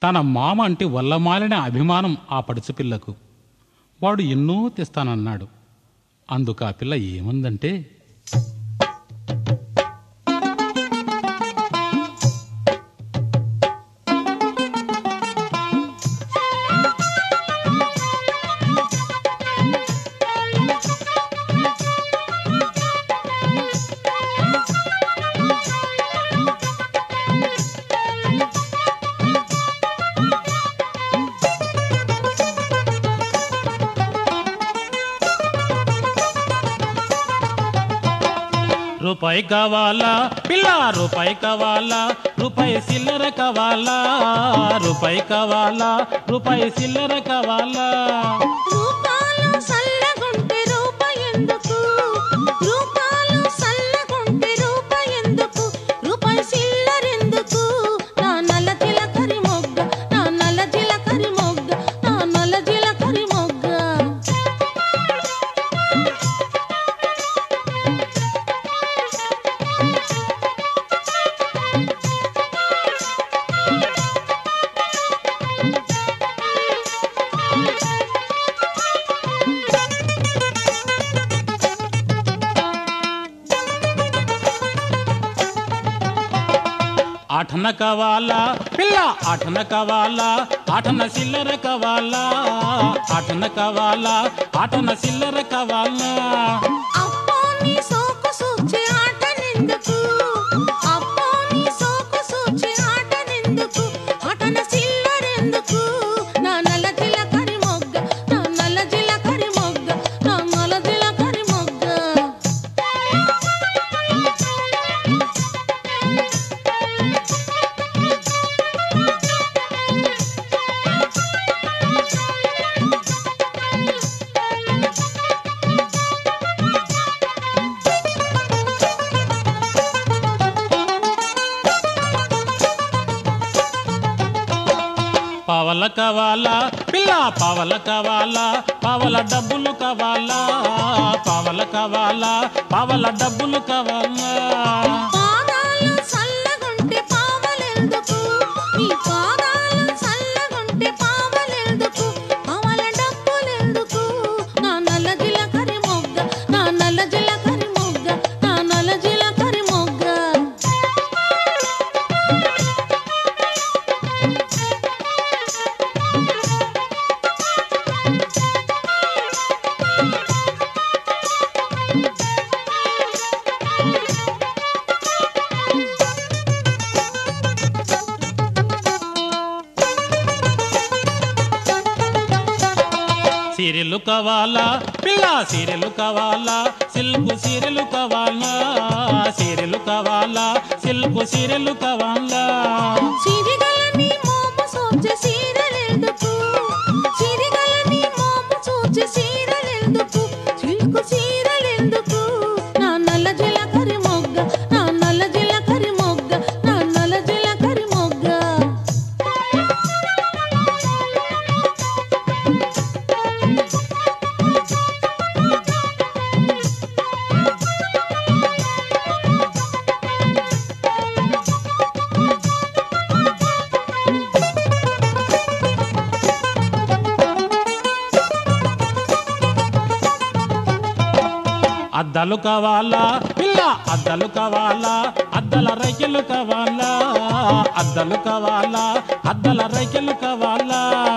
తన మామ అంటే వల్లమాలిన అభిమానం ఆ పడుచుపిల్లకు వాడు ఎన్నో తెస్తానన్నాడు అందుకు ఆ పిల్ల ఏమందంటే రూపాయి కావాలా పిల్ల రూపాయి కావాలా రూపాయి సిల్లర కావాలా రూపాయి కావాలా రూపాయి సిల్లర కావాలా రూపాలు సల్లగుంటే రూపాయెందుకు రూపాలు సల్లగుంటే రూపాయెందుకు రూపాయి సిల్లరెందుకు నా నల్ల జీలకర్రి మొగ్గ నా నల్ల జీలకర్రి మొగ్గ నా నల్ల జీలకర్రి మొగ్గ ఆటన కావాలా పిల్ల ఆటన కావాలా ఆటన సిల్లర కావాలా ఆటన కావాలా ఆటన సిల్లర కావాలా అప్పో నీ సోకు సూచి ఆటనెందుకు అప్పో నీ సోకు సూచి ఆటనెందుకు ఆటన సిల్లరెందుకు నా నల్ల జీలకర్రి మొగ్గ నా నల్ల జీలకర్రి మొగ్గ నా నల్ల జీలకర్రి మొగ్గ పావల కావాలా పిల్ల పావల కావాలా పావల డబ్బులు కావాలా పావల కావాలా పావల డబ్బులు కావాలా పాదాలు చల్లగుంటే పావలెందుకు నీ పాదాలు చల్లగుంటే పావలెందుకు పావల డబ్బులెందుకు నా నల్ల జీలకర్రి మొగ్గ నా నల్ల జీలకర్రి మొగ్గ నా నల్ల జీలకర్రి మొగ్గ సీరెలు కావాలా పిల్ల సీరెలు కావాలా సిల్కు సీరెలు కావాలా సీరెలు కావాలా సిల్కు సీరెలు కావాలా సిరిగలని మోము సోచె సీరలెందుకు సిరిగలని మోము సోచె సీరలెందుకు చిలుకు సీరలెందుకు నా నల్ల జీలకర్రి మొగ్గ నా నల్ల జీలకర్రి మొగ్గ నా నల్ల జీలకర్రి మొగ్గ అద్దాలు కావాలా పిల్ల అద్దాలు కావాలా అద్దల రైకెలు కావాలా అద్దలు కావాలా అద్దల రైకెలు కావాలా